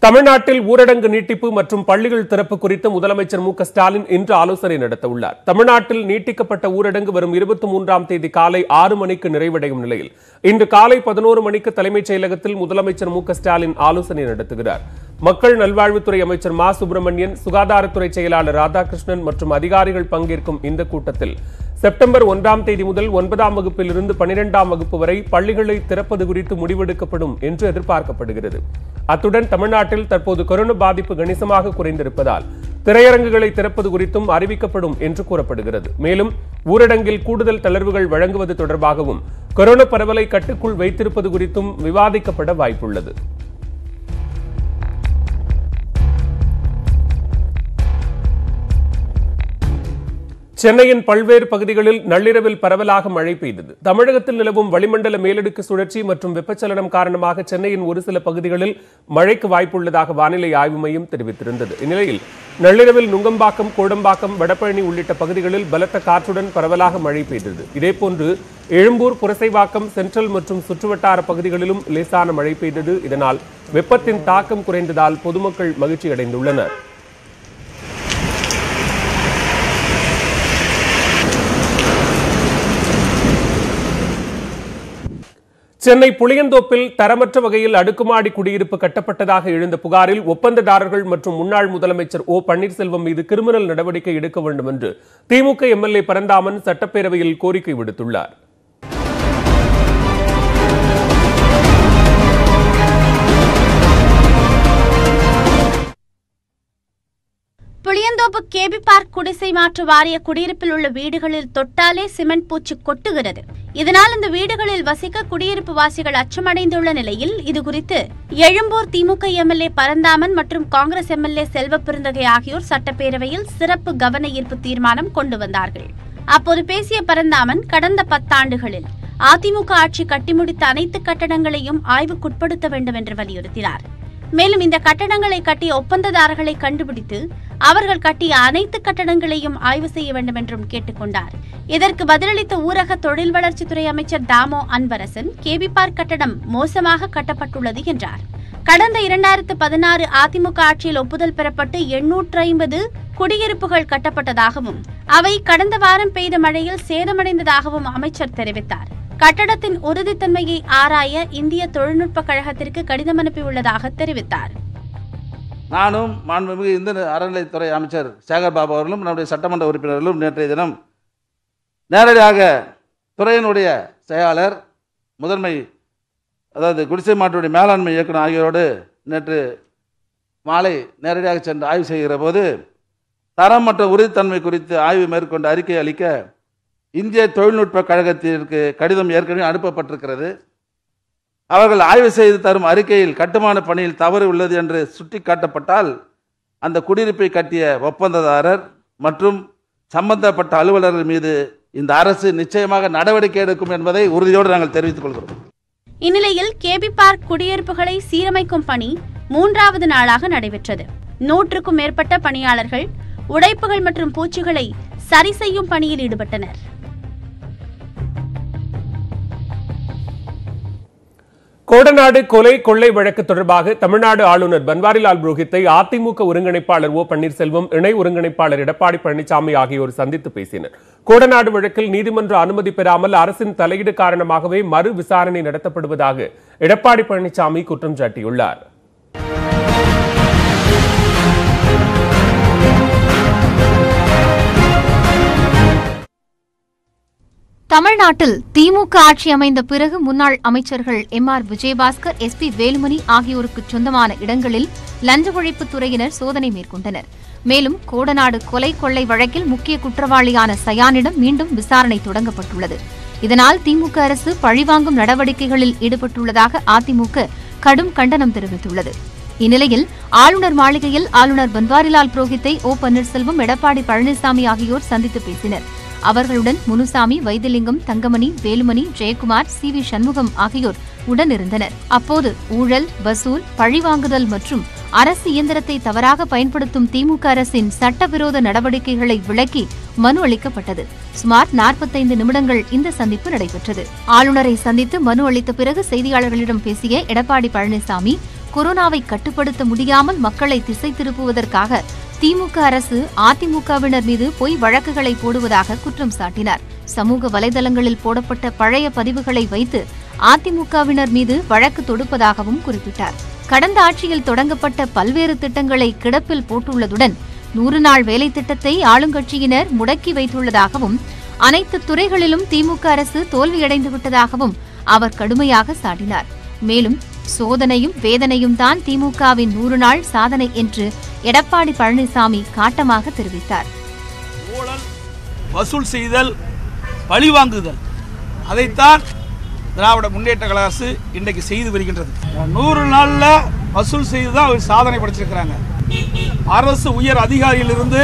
தமிழ்நாட்டில் ஊரடங்கு நீட்டிப்பு மற்றும் பள்ளிகள் திறப்பு குறித்து முதலமைச்சர் மு க ஸ்டாலின் இன்று ஆலோசனை நடத்த உள்ளார் தமிழ்நாட்டில் நீட்டிக்கப்பட்ட ஊரடங்கு வரும் இருபத்தி மூன்றாம் தேதி காலை ஆறு மணிக்கு நிறைவடையும் நிலையில் இன்று காலை பதினோரு மணிக்கு தலைமைச் செயலகத்தில் முதலமைச்சர் மு க ஸ்டாலின் ஆலோசனை நடத்துகிறார் மக்கள் நல்வாழ்வுத்துறை அமைச்சர் மா சுப்பிரமணியன் சுகாதாரத்துறை செயலாளர் ராதாகிருஷ்ணன் மற்றும் அதிகாரிகள் பங்கேற்கும் இந்த கூட்டத்தில் செப்டம்பர் ஒன்றாம் தேதி முதல் ஒன்பதாம் வகுப்பில் இருந்து பனிரெண்டாம் வகுப்பு வரை பள்ளிகளை திறப்பது குறித்து முடிவெடுக்கப்படும் என்று எதிர்பார்க்கப்படுகிறது அத்துடன் தமிழ்நாட்டில் தற்போது கொரோனா பாதிப்பு கணிசமாக குறைந்திருப்பதால் திரையரங்குகளை திறப்பது குறித்தும் அறிவிக்கப்படும் என்று கூறப்படுகிறது மேலும் ஊரடங்கில் கூடுதல் தளர்வுகள் வழங்குவது தொடர்பாகவும் கொரோனா பரவலை கட்டுக்குள் வைத்திருப்பது குறித்தும் விவாதிக்கப்பட வாய்ப்புள்ளது சென்னையின் பல்வேறு பகுதிகளில் நள்ளிரவில் பரவலாக மழை பெய்தது தமிழகத்தில் நிலவும் வளிமண்டல மேலடுக்கு சுழற்சி மற்றும் வெப்பச்சலனம் காரணமாக சென்னையின் ஒரு சில பகுதிகளில் மழைக்கு வாய்ப்புள்ளதாக வானிலை ஆய்வு மையம் தெரிவித்திருந்தது இந்நிலையில் நள்ளிரவில் நுங்கம்பாக்கம் கோடம்பாக்கம் வடபழனி உள்ளிட்ட பகுதிகளில் பலத்த காற்றுடன் பரவலாக மழை பெய்தது இதேபோன்று எழும்பூர் புரசைவாக்கம் சென்ட்ரல் மற்றும் சுற்றுவட்டார பகுதிகளிலும் லேசான மழை பெய்தது இதனால் வெப்பத்தின் தாக்கம் குறைந்ததால் பொதுமக்கள் மகிழ்ச்சி அடைந்துள்ளனர் சென்னை புளியந்தோப்பில் தரமற்ற வகையில் அடுக்குமாடி குடியிருப்பு கட்டப்பட்டதாக எழுந்த புகாரில் ஒப்பந்ததாரர்கள் மற்றும் முன்னாள் முதலமைச்சர் ஓ பன்னீர்செல்வம் மீது கிரிமினல் நடவடிக்கை எடுக்க வேண்டும் என்று திமுக எம்எல்ஏ பரந்தாமன் சட்டப்பேரவையில் கோரிக்கை விடுத்துள்ளார் புளியந்தோப்பு கேபி பார்க் குடிசை மாற்று வாரிய குடியிருப்பில் உள்ள வீடுகளில் தொட்டாலே சிமெண்ட் பூச்சி கொட்டுகிறது இதனால் இந்த வீடுகளில் வசிக்க குடியிருப்பு வாசிகள் அச்சமடைந்துள்ள நிலையில் இதுகுறித்து எழும்பூர் திமுக எம்எல்ஏ பரந்தாமன் மற்றும் காங்கிரஸ் எம்எல்ஏ செல்வ பெருந்தகை ஆகியோர் சட்டப்பேரவையில் சிறப்பு கவன ஈர்ப்பு தீர்மானம் கொண்டு வந்தார்கள் அப்போது பேசிய பரந்தாமன் கடந்த பத்தாண்டுகளில் அதிமுக ஆட்சி கட்டி முடித்த அனைத்து கட்டடங்களையும் ஆய்வுக்குட்படுத்த வேண்டும் என்று வலியுறுத்தினார் மேலும் இந்த கட்டடங்களை கட்டிய ஒப்பந்ததாரர்களை கண்டுபிடித்து அவர்கள் கட்டிய அனைத்து கட்டடங்களையும் ஆய்வு செய்ய வேண்டும் என்றும் கேட்டுக்கொண்டார் இதற்கு பதிலளித்த ஊரக தொழில் வளர்ச்சித்துறை அமைச்சர் தாமோ அன்பரசன் கேபி பார்க் கட்டடம் மோசமாக கட்டப்பட்டுள்ளது என்றார் கடந்த இரண்டாயிரத்து பதினாறு அதிமுக ஆட்சியில் ஒப்புதல் பெறப்பட்டு எண்ணூற்று ஐம்பது குடியிருப்புகள் கட்டப்பட்டதாகவும் அவை கடந்த வாரம் பெய்த மழையில் சேதமடைந்ததாகவும் அமைச்சர் தெரிவித்தார் கட்டடத்தின் உறுதித்தன்மையை ஆராய இந்திய தொழில்நுட்ப கழகத்திற்கு கடிதம் அனுப்பியுள்ளதாக தெரிவித்தார் நானும் மாண்புமிகு இந்து அறநிலைத்துறை அமைச்சர் சேகர் பாபு அவர்களும் நம்முடைய சட்டமன்ற உறுப்பினர்களும் நேற்றைய தினம் நேரடியாக துறையினுடைய செயலாளர் முதன்மை அதாவது குடிசை மாற்றுடைய மேலாண்மை இயக்குனர் ஆகியோரோடு நேற்று மாலை நேரடியாக சென்று ஆய்வு செய்கிற போது தரம் மற்றும் உறுதித்தன்மை குறித்து ஆய்வு மேற்கொண்டு அறிக்கை அளிக்க இந்திய தொழில்நுட்ப கழகத்திற்கு கடிதம் ஏற்கனவே அனுப்பப்பட்டிருக்கிறது அவர்கள் ஆய்வு செய்து தரும் அறிக்கையில் கட்டுமான பணியில் தவறு உள்ளது என்று சுட்டிக்காட்டப்பட்டால் அந்த குடியிருப்பை கட்டிய ஒப்பந்ததாரர் மற்றும் சம்பந்தப்பட்ட அலுவலர்கள் மீது இந்த அரசு நிச்சயமாக நடவடிக்கை எடுக்கும் என்பதை உறுதியோடு நாங்கள் தெரிவித்துக் கொள்கிறோம் இந்நிலையில் கேபி பார்க் குடியிருப்புகளை சீரமைக்கும் பணி மூன்றாவது நாளாக நடைபெற்றது நூற்றுக்கும் மேற்பட்ட பணியாளர்கள் உடைப்புகள் மற்றும் பூச்சிகளை சரி செய்யும் பணியில் ஈடுபட்டனர் கோடநாடு கொலை கொள்ளை வழக்கு தொடர்பாக தமிழ்நாடு ஆளுநர் பன்வாரிலால் புரோஹித்தை அதிமுக ஒருங்கிணைப்பாளர் ஓ பன்னீர்செல்வம் இணை ஒருங்கிணைப்பாளர் எடப்பாடி பழனிசாமி ஆகியோர் சந்தித்து பேசினர் கோடநாடு வழக்கில் நீதிமன்ற அனுமதி பெறாமல் அரசின் தலையீடு காரணமாகவே மறு விசாரணை நடத்தப்படுவதாக எடப்பாடி பழனிசாமி குற்றம் சாட்டியுள்ளார் தமிழ்நாட்டில் திமுக ஆட்சி அமைந்த பிறகு முன்னாள் அமைச்சர்கள் M R Vijayabaskar S P Velumani ஆகியோருக்கு சொந்தமான இடங்களில் லஞ்ச ஒழிப்புத் துறையினர் சோதனை மேற்கொண்டனர் மேலும் கோடநாடு கொலை கொள்ளை வழக்கில் முக்கிய குற்றவாளியான சயானிடம் மீண்டும் விசாரணை தொடங்கப்பட்டுள்ளது இதனால் திமுக அரசு பழிவாங்கும் நடவடிக்கைகளில் ஈடுபட்டுள்ளதாக அதிமுக கடும் கண்டனம் தெரிவித்துள்ளது இந்நிலையில் ஆளுநர் மாளிகையில் ஆளுநர் பன்வாரிலால் புரோஹித்தை ஓ பன்னீர்செல்வம் எடப்பாடி பழனிசாமி ஆகியோர் சந்தித்து பேசினர் அவர்களுடன் முனுசாமி வைத்திலிங்கம் தங்கமணி வேலுமணி ஜெயக்குமார் சி வி சண்முகம் ஆகியோர் உடனிருந்தனர் அப்போது ஊழல் வசூல் பழிவாங்குதல் மற்றும் அரசு இயந்திரத்தை தவறாக பயன்படுத்தும் திமுக அரசின் சட்டவிரோத நடவடிக்கைகளை விளக்கி மனு அளிக்கப்பட்டது சுமார் நாற்பத்தைந்து நிமிடங்கள் இந்த சந்திப்பு நடைபெற்றது ஆளுநரை சந்தித்து மனு அளித்த பிறகு செய்தியாளர்களிடம் பேசிய எடப்பாடி பழனிசாமி கொரோனாவை கட்டுப்படுத்த முடியாமல் மக்களை திசை திருப்புவதற்காக திமுக அரசு அதிமுகவினர் மீது பொய் வழக்குகளை போடுவதாக குற்றம் சாட்டினார் சமூக வலைதளங்களில் போடப்பட்ட பழைய பதிவுகளை வைத்து அதிமுகவினர் மீது வழக்கு தொடுப்பதாகவும் குறிப்பிட்டார் கடந்த ஆட்சியில் தொடங்கப்பட்ட பல்வேறு திட்டங்களை கிடப்பில் போட்டுள்ளதுடன் நூறு நாள் வேலை திட்டத்தை ஆளுங்கட்சியினர் முடக்கி வைத்துள்ளதாகவும் அனைத்து துறைகளிலும் திமுக அரசு தோல்வியடைந்து விட்டதாகவும் அவர் கடுமையாக சாட்டினார் மேலும் சோதனையும் வேதனையும் தான் திமுகவின் நூறு நாள் சாதனை என்று எடப்பாடி பழனிசாமி காட்டமாக தெரிவித்தார் ஊழல் வசூல் செய்தல் பழிவாங்குதல் அதைத்தான் திராவிட முன்னேற்ற கழக அரசு இன்றைக்கு செய்து வருகின்றது நூறு நாளில் வசூல் செய்து தான் அவர் சாதனை படைச்சிருக்கிறாங்க அரசு உயர் அதிகாரியிலிருந்து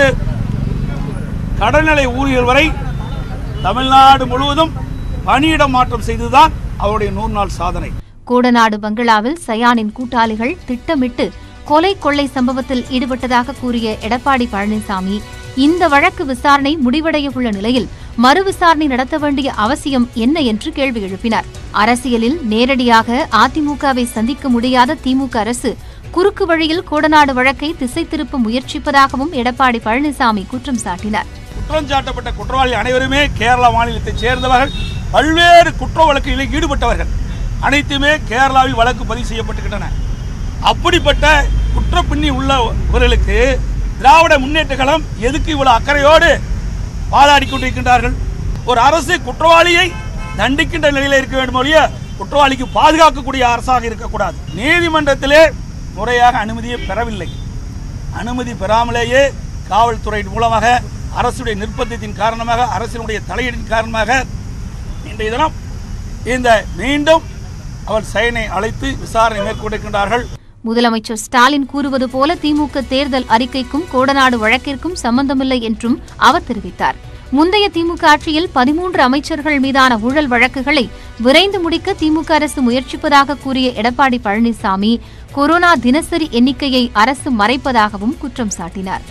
கடல்நிலை ஊழியர் வரை தமிழ்நாடு முழுவதும் பணியிட மாற்றம் செய்துதான் அவருடைய நூறு நாள் சாதனை கோடநாடு பங்களாவில் சயானின் கூட்டாளிகள் திட்டமிட்டு கொலை கொள்ளை சம்பவத்தில் ஈடுபட்டதாக கூறிய எடப்பாடி பழனிசாமி இந்த வழக்கு விசாரணை முடிவடைய உள்ள நிலையில் மறு விசாரணை நடத்த வேண்டிய அவசியம் என்ன என்று கேள்வி எழுப்பினார் அரசியலில் நேரடியாக அதிமுகவை சந்திக்க முடியாத திமுக அரசு குறுக்கு வழியில் கோடநாடு வழக்கை திசை திருப்ப முயற்சிப்பதாகவும் எடப்பாடி பழனிசாமி குற்றம் சாட்டினார் குற்றம் சாட்டப்பட்ட குற்றவாளி அனைவருமே கேரளா மாநிலத்தைச் சேர்ந்தவர்கள் பல்வேறு குற்ற வழக்குகளில் ஈடுபட்டவர்கள் அனைத்துமே கேரளாவில் வழக்கு பதிவு செய்யப்பட்டுகின்றன அப்படிப்பட்ட குற்றப்பின்னி உள்ளவர்களுக்கு திராவிட முன்னேற்ற கழகம் எதுக்கு இவ்வளவு அக்கறையோடு வாதாடி கொண்டிருக்கின்றார்கள் ஒரு அரசு குற்றவாளியை தண்டிக்கின்ற நிலையில் இருக்க வேண்டும் ஒழிய குற்றவாளிக்கு பாதுகாக்கக்கூடிய அரசாக இருக்கக்கூடாது நீதிமன்றத்திலே முறையாக அனுமதியை பெறவில்லை அனுமதி பெறாமலேயே காவல்துறை மூலமாக அரசுடைய நிர்பந்தத்தின் காரணமாக அரசினுடைய தலையீடின் காரணமாக இன்றைய தினம் இந்த மீண்டும் அவர் சயனை அழைத்து விசாரணை மேற்கொண்டிருக்கின்றார்கள் முதலமைச்சர் ஸ்டாலின் கூறுவது போல திமுக தேர்தல் அறிக்கைக்கும் கோடநாடு வழக்கிற்கும் சம்பந்தமில்லை என்றும் அவர் தெரிவித்தார் முந்தைய திமுக ஆட்சியில் பதிமூன்று அமைச்சர்கள் மீதான ஊழல் வழக்குகளை விரைந்து முடிக்க திமுக அரசு முயற்சிப்பதாக கூறிய எடப்பாடி பழனிசாமி கொரோனா தினசரி எண்ணிக்கையை அரசு மறைப்பதாகவும் குற்றம் சாட்டினார்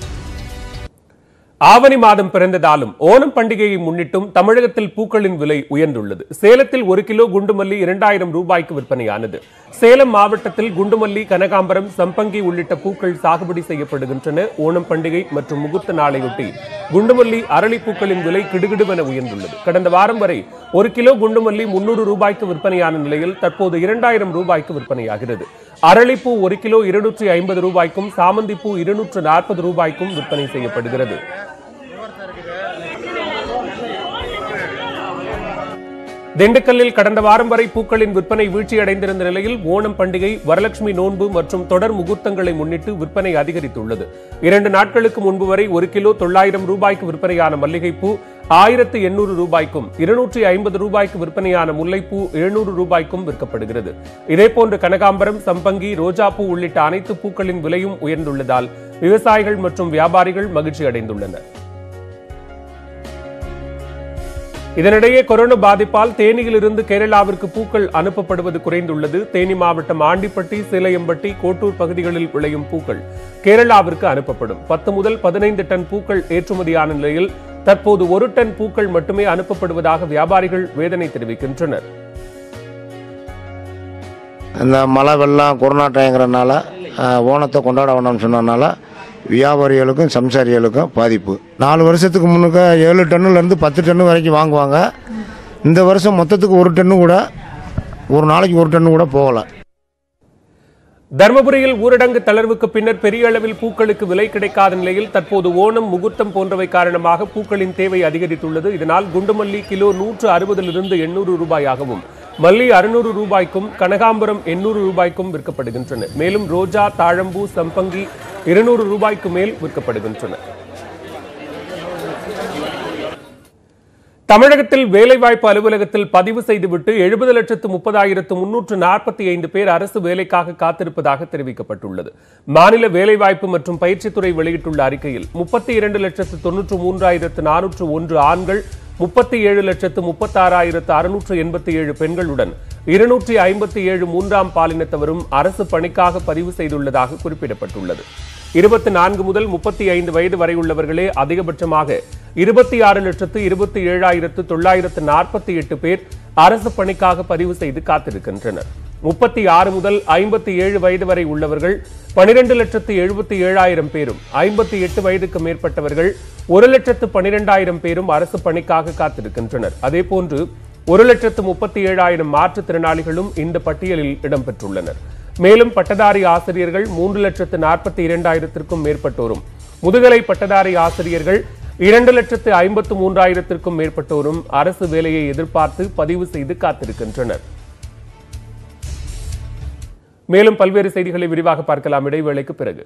ஆவணி மாதம் பிறந்ததாலும் ஓணம் பண்டிகையை முன்னிட்டும் தமிழகத்தில் பூக்களின் விலை உயர்ந்துள்ளது சேலத்தில் ஒரு கிலோ குண்டுமல்லி இரண்டாயிரம் ரூபாய்க்கு விற்பனையானது சேலம் மாவட்டத்தில் குண்டுமல்லி கனகாம்பரம் சம்பங்கி உள்ளிட்ட பூக்கள் சாகுபடி செய்யப்படுகின்றன ஓணம் பண்டிகை மற்றும் முகூர்த்த நாளையொட்டி குண்டுமல்லி அரளிப்பூக்களின் விலை கிடுகிடுவென உயர்ந்துள்ளது கடந்த வாரம் வரை ஒரு கிலோ குண்டுமல்லி முன்னூறு ரூபாய்க்கு விற்பனையான நிலையில் தற்போது இரண்டாயிரம் ரூபாய்க்கு விற்பனையாகிறது அரளிப்பூ ஒரு கிலோ இருநூற்றி ஐம்பது ரூபாய்க்கும் சாமந்திப்பூ இருநூற்று நாற்பது ரூபாய்க்கும் விற்பனை செய்யப்படுகிறது திண்டுக்கல்லில் கடந்த வாரம் வரை பூக்களின் விற்பனை வீழ்ச்சியடைந்திருந்த நிலையில் ஓணம் பண்டிகை வரலட்சுமி நோன்பு மற்றும் தொடர் முகூர்த்தங்களை முன்னிட்டு விற்பனை அதிகரித்துள்ளது இரண்டு நாட்களுக்கு முன்பு வரை ஒரு கிலோ தொள்ளாயிரம் ரூபாய்க்கு விற்பனையான மல்லிகைப்பூ ஆயிரத்து எண்ணூறு ரூபாய்க்கும் இருநூற்றி ஐம்பது ரூபாய்க்கு விற்பனையான முல்லைப்பூ எழுநூறு ரூபாய்க்கும் விற்கப்படுகிறது இதேபோன்று கனகாம்பரம் சம்பங்கி ரோஜாப்பூ உள்ளிட்ட அனைத்து பூக்களின் விலையும் உயர்ந்துள்ளதால் விவசாயிகள் மற்றும் வியாபாரிகள் மகிழ்ச்சி அடைந்துள்ளனர் இதனிடையே கொரோனா பாதிப்பால் தேனியிலிருந்து கேரளாவிற்கு பூக்கள் அனுப்பப்படுவது குறைந்துள்ளது தேனி மாவட்டம் ஆண்டிப்பட்டி சேலையம்பட்டி கோட்டூர் பகுதிகளில் விளையும் பூக்கள் கேரளாவிற்கு அனுப்பப்படும் பத்து முதல் பதினைந்து டன் பூக்கள் ஏற்றுமதியான நிலையில் தற்போது ஒரு டன் பூக்கள் மட்டுமே அனுப்பப்படுவதாக வியாபாரிகள் வேதனை தெரிவிக்கின்றனர் இந்த மழை வெள்ளம் கொரோனா டைங்கிறனால அஹ், ஓணத்தை கொண்டாட வேண்டாம்னு சொன்னதுனால வியாபாரிகளுக்கும் சம்சாரிகளுக்கும் பாதிப்பு நாலு வருஷத்துக்கு முன்னுக்க ஏழு டன்னுலேருந்து பத்து டன்னு வரைக்கும் வாங்குவாங்க இந்த வருஷம் மொத்தத்துக்கு ஒரு டன்னு கூட ஒரு நாளைக்கு ஒரு டன்னு கூட போகலை தருமபுரியில் ஊரடங்கு தளர்வுக்கு பின்னர் பெரிய அளவில் பூக்களுக்கு விலை கிடைக்காத நிலையில் தற்போது ஓணம் முகூர்த்தம் போன்றவை காரணமாக பூக்களின் தேவை அதிகரித்துள்ளது இதனால் குண்டுமல்லி கிலோ நூற்று அறுபதிலிருந்து எண்ணூறு ரூபாயாகவும் மல்லி அறுநூறு ரூபாய்க்கும் கனகாம்பரம் எண்ணூறு ரூபாய்க்கும் விற்கப்படுகின்றன மேலும் ரோஜா தாழம்பூ சம்பங்கி இருநூறு ரூபாய்க்கு மேல் விற்கப்படுகின்றன தமிழகத்தில் வேலைவாய்ப்பு அலுவலகத்தில் பதிவு செய்துவிட்டு எழுபது லட்சத்து முப்பதாயிரத்து முன்னூற்று நாற்பத்தி ஐந்து பேர் அரசு வேலைக்காக காத்திருப்பதாக தெரிவிக்கப்பட்டுள்ளது மாநில வேலைவாய்ப்பு மற்றும் பயிற்சித்துறை வெளியிட்டுள்ள அறிக்கையில் முப்பத்தி இரண்டு லட்சத்து தொன்னூற்று மூன்றாயிரத்து நானூற்று ஒன்று ஆண்கள் முப்பத்தி ஏழு லட்சத்து முப்பத்தாறாயிரத்து அறுநூற்று எண்பத்தி ஏழு பெண்களுடன் இருநூற்றி ஐம்பத்தி ஏழு மூன்றாம் பாலினத்தவரும் அரசு பணிக்காக பதிவு செய்துள்ளதாக குறிப்பிடப்பட்டுள்ளது இருபத்தி நான்கு முதல் முப்பத்தி ஐந்து வயது வரை உள்ளவர்களே அதிகபட்சமாக இருபத்தி ஆறு லட்சத்து இருபத்தி ஏழாயிரத்து தொள்ளாயிரத்து நாற்பத்தி எட்டு பேர் அரசு பணிக்காக பதிவு செய்து காத்திருக்கின்றனர் முப்பத்தி ஆறு முதல் ஐம்பத்தி ஏழு வயது வரை உள்ளவர்கள் பனிரெண்டு லட்சத்து எழுபத்தி ஏழாயிரம் பேரும் ஐம்பத்தி எட்டு வயதுக்கு மேற்பட்டவர்கள் ஒரு லட்சத்து பனிரெண்டாயிரம் பேரும் அரசு பணிக்காக காத்திருக்கின்றனர் அதேபோன்று ஒரு லட்சத்து முப்பத்தி ஏழாயிரம் மாற்றுத்திறனாளிகளும் இந்த பட்டியலில் இடம்பெற்றுள்ளனர் மேலும் பட்டதாரி ஆசிரியர்கள் மூன்று லட்சத்து நாற்பத்தி இரண்டாயிரத்திற்கும் மேற்பட்டோரும் முதுகலை பட்டதாரி ஆசிரியர்கள் இரண்டு லட்சத்து ஐம்பத்து மூன்றாயிரத்திற்கும் மேற்பட்டோரும் அரசு வேலையை எதிர்பார்த்து பதிவு செய்து காத்திருக்கின்றனர் மேலும் பல்வேறு செய்திகளை விரிவாக பார்க்கலாம் இடைவேளைக்கு பிறகு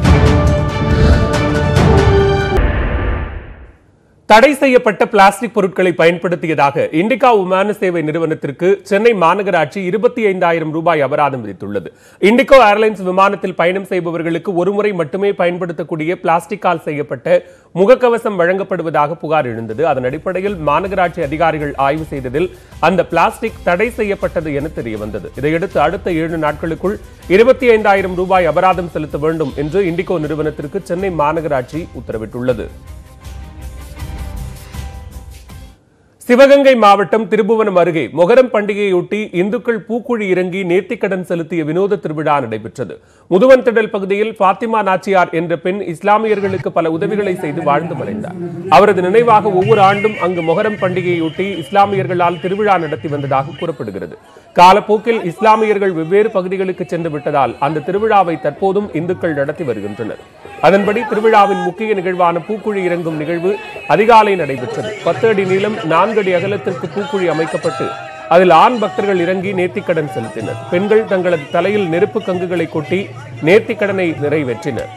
தடை செய்யப்பட்ட பிளாஸ்டிக் பொருட்களை பயன்படுத்தியதாக இண்டிகா விமான சேவை நிறுவனத்திற்கு சென்னை மாநகராட்சி இருபத்தி ஐந்தாயிரம் ரூபாய் அபராதம் விதித்துள்ளது இண்டிகோ ஏர்லைன்ஸ் விமானத்தில் பயணம் செய்பவர்களுக்கு ஒருமுறை மட்டுமே பயன்படுத்தக்கூடிய பிளாஸ்டிக்கால் செய்யப்பட்ட முகக்கவசம் வழங்கப்படுவதாக புகார் எழுந்தது அதன் அடிப்படையில் மாநகராட்சி அதிகாரிகள் ஆய்வு செய்ததில் அந்த பிளாஸ்டிக் தடை செய்யப்பட்டது என தெரிய வந்தது இதையடுத்து அடுத்த ஏழு நாட்களுக்குள் இருபத்தி ஐந்தாயிரம் ரூபாய் அபராதம் செலுத்த வேண்டும் என்று இண்டிகோ நிறுவனத்திற்கு சென்னை மாநகராட்சி உத்தரவிட்டுள்ளது சிவகங்கை மாவட்டம் திருபுவனம் அருகே மொகரம் பண்டிகையொட்டி இந்துக்கள் பூக்குழி இறங்கி நேர்த்திக்கடன் செலுத்திய வினோத திருவிழா நடைபெற்றது முதுவன்திடல் பகுதியில் பாத்திமா நாச்சியார் என்ற பெண் இஸ்லாமியர்களுக்கு பல உதவிகளை செய்து வாழ்ந்து மறைந்தார் அவரது நினைவாக ஒவ்வொரு ஆண்டும் அங்கு மொகரம் பண்டிகையொட்டி இஸ்லாமியர்களால் திருவிழா நடத்தி வந்ததாக கூறப்படுகிறது காலப்போக்கில் இஸ்லாமியர்கள் வெவ்வேறு பகுதிகளுக்கு சென்று விட்டதால் அந்த திருவிழாவை தற்போதும் இந்துக்கள் நடத்தி வருகின்றனர் அதன்படி திருவிழாவின் முக்கிய நிகழ்வான பூக்குழி இறங்கும் நிகழ்வு அதிகாலை நடைபெற்றது பத்து அடி நீளம் நான்கு அடி அகலத்திற்கு பூக்குழி அமைக்கப்பட்டு அதில் ஆண் பக்தர்கள் இறங்கி நேர்த்திக்கடன் செலுத்தினர் பெண்கள் தங்களது தலையில் நெருப்பு கங்குகளை கொட்டி நேர்த்திக்கடனை நிறைவேற்றினர்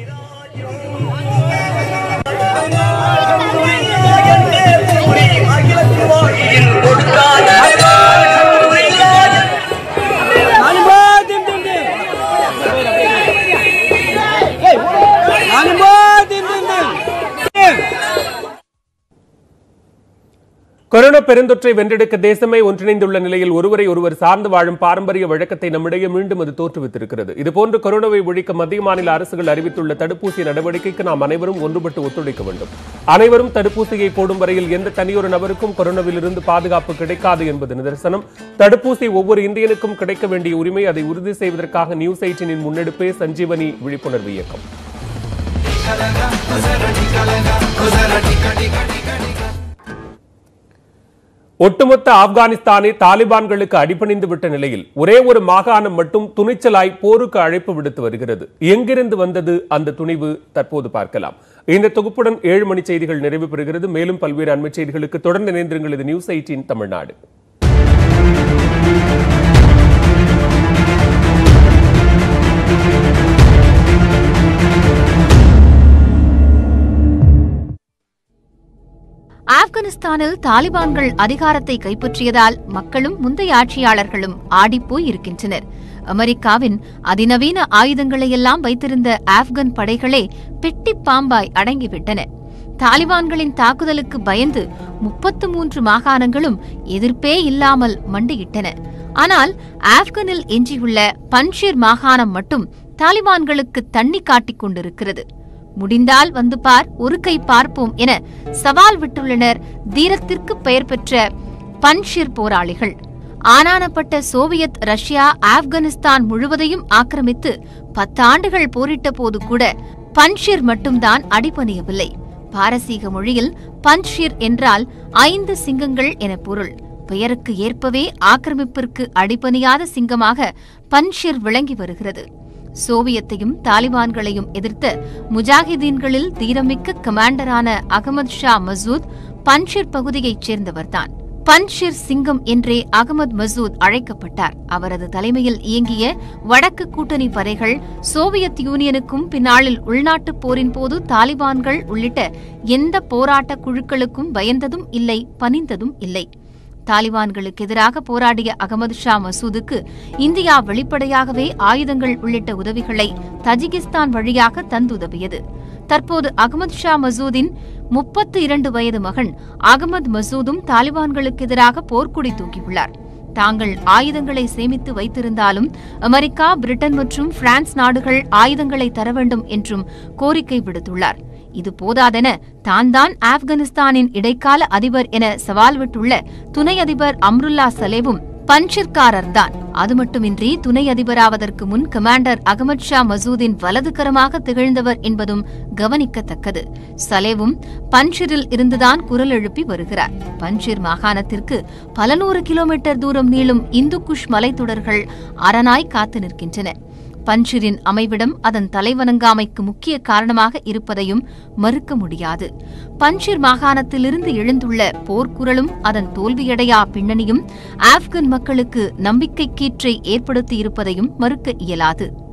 கொரோனா பெருந்தொற்றை வென்றெடுக்க தேசமே ஒன்றிணைந்துள்ள நிலையில் ஒருவரை ஒருவர் சார்ந்து வாழும் பாரம்பரிய வழக்கத்தை நம்மிடையே மீண்டும் அது தோற்றுவித்திருக்கிறது இதுபோன்று கொரோனாவை ஒழிக்க மத்திய மாநில அரசுகள் அறிவித்துள்ள தடுப்பூசி நடவடிக்கைக்கு நாம் அனைவரும் ஒன்றுபட்டு ஒத்துழைக்க வேண்டும் அனைவரும் தடுப்பூசியை போடும் வரையில் எந்த தனியொரு நபருக்கும் கொரோனாவிலிருந்து பாதுகாப்பு கிடைக்காது என்பது நிதர்சனம் தடுப்பூசி ஒவ்வொரு இந்தியனுக்கும் கிடைக்க வேண்டிய உரிமை அதை உறுதி செய்வதற்காக நியூஸ் எயிட்டினின் முன்னெடுப்பே சஞ்சீவனி விழிப்புணர்வு இயக்கம் ஒட்டுமொத்த ஆப்கானிஸ்தானே தாலிபான்களுக்கு அடிபணிந்து விட்ட நிலையில் ஒரே ஒரு மாகாணம் மட்டும் துணிச்சலாய் போருக்கு அழைப்பு விடுத்து வருகிறது எங்கிருந்து வந்தது அந்த துணிவு தற்போது பார்க்கலாம் இந்த தொகுப்புடன் ஏழு மணி செய்திகள் நிறைவு பெறுகிறது மேலும் பல்வேறு அண்மை செய்திகளுக்கு தொடர்ந்து இணைந்திருங்கள் இது நியூஸ் எயிட்டின் தமிழ்நாடு ஆப்கானிஸ்தானில் தாலிபான்கள் அதிகாரத்தை கைப்பற்றியதால் மக்களும் முந்தைய ஆட்சியாளர்களும் ஆடிப்போய் இருக்கின்றனர் அமெரிக்காவின் அதிநவீன ஆயுதங்களை எல்லாம் வைத்திருந்த ஆப்கன் படைகளே பெட்டி பாம்பாய் அடங்கிவிட்டன தாலிபான்களின் தாக்குதலுக்கு பயந்து முப்பத்து மூன்று மாகாணங்களும் எதிர்ப்பே இல்லாமல் மண்டியிட்டன ஆனால் ஆப்கனில் எஞ்சியுள்ள பன்ஷீர் மாகாணம் மட்டும் தாலிபான்களுக்கு தண்ணி காட்டிக் கொண்டிருக்கிறது முடிந்தால் வந்து பார் ஒரு கை பார்ப்போம் என சவால் விட்டுள்ளனர் தீரத்திற்கு பெயர் பெற்ற பன்ஷிர் போராளிகள் ஆனானப்பட்ட சோவியத் ரஷ்யா ஆப்கானிஸ்தான் முழுவதையும் ஆக்கிரமித்து பத்தாண்டுகள் போரிட்ட போது கூட பன்ஷிர் மட்டும்தான் அடிபணியவில்லை பாரசீக மொழியில் பன்ஷிர் என்றால் ஐந்து சிங்கங்கள் என பொருள் பெயருக்கு ஏற்பவே ஆக்கிரமிப்பிற்கு அடிபணியாத சிங்கமாக பன்ஷிர் விளங்கி வருகிறது சோவியத்தையும் தாலிபான்களையும் எதிர்த்த முஜாஹிதீன்களில் தீரமிக்க கமாண்டரான அகமது ஷா மசூத் பன்ஷிர் பகுதியைச் சேர்ந்தவர்தான் பன்ஷிர் சிங்கம் என்றே அகமது மசூத் அழைக்கப்பட்டார் அவரது தலைமையில் இயங்கிய வடக்கு கூட்டணி படைகள் சோவியத் யூனியனுக்கும் பின்னாளில் உள்நாட்டுப் போரின் போது தாலிபான்கள் உள்ளிட்ட எந்த போராட்ட குழுக்களுக்கும் பயந்ததும் இல்லை பணிந்ததும் இல்லை தாலிபான்களுக்கு எதிராக போராடிய அகமது ஷா மசூதுக்கு இந்தியா வெளிப்படையாகவே ஆயுதங்கள் உள்ளிட்ட உதவிகளை தஜிகிஸ்தான் வழியாக தந்துதவியது தற்போது அகமது ஷா மசூதின் முப்பத்து இரண்டு வயது மகன் அகமது மசூதும் தாலிபான்களுக்கு எதிராக போர்க்குடி தூக்கியுள்ளார் தாங்கள் ஆயுதங்களை சேமித்து வைத்திருந்தாலும் அமெரிக்கா பிரிட்டன் மற்றும் பிரான்ஸ் நாடுகள் ஆயுதங்களை தர வேண்டும் என்றும் கோரிக்கை விடுத்துள்ளார் இது போதாதென தான் தான் ஆப்கானிஸ்தானின் இடைக்கால அதிபர் என சவால் விட்டுள்ள துணை அதிபர் அம்ருல்லா சலேவும் பன்ஷிர்காரர்தான் அது மட்டுமின்றி துணை அதிபராவதற்கு முன் கமாண்டர் அகமது ஷா மசூதின் வலதுகரமாக திகழ்ந்தவர் என்பதும் கவனிக்கத்தக்கது சலேவும் பன்ஷிரில் இருந்துதான் குரல் எழுப்பி வருகிறார் பன்ஷிர் மாகாணத்திற்கு பல நூறு கிலோமீட்டர் தூரம் நீளும் இந்துக்குஷ் மலைத்தொடர்கள் அரணாய் காத்து நிற்கின்றன பன்ஷிரின் அமைவிடம் அதன் தலைவணங்காமைக்கு முக்கிய காரணமாக இருப்பதையும் மறுக்க முடியாது பன்ஷிர் மாகாணத்திலிருந்து எழுந்துள்ள போர்க்குரலும் அதன் தோல்வியடையா பின்னணியும் ஆப்கன் மக்களுக்கு நம்பிக்கை கீற்றை ஏற்படுத்தியிருப்பதையும் மறுக்க இயலாது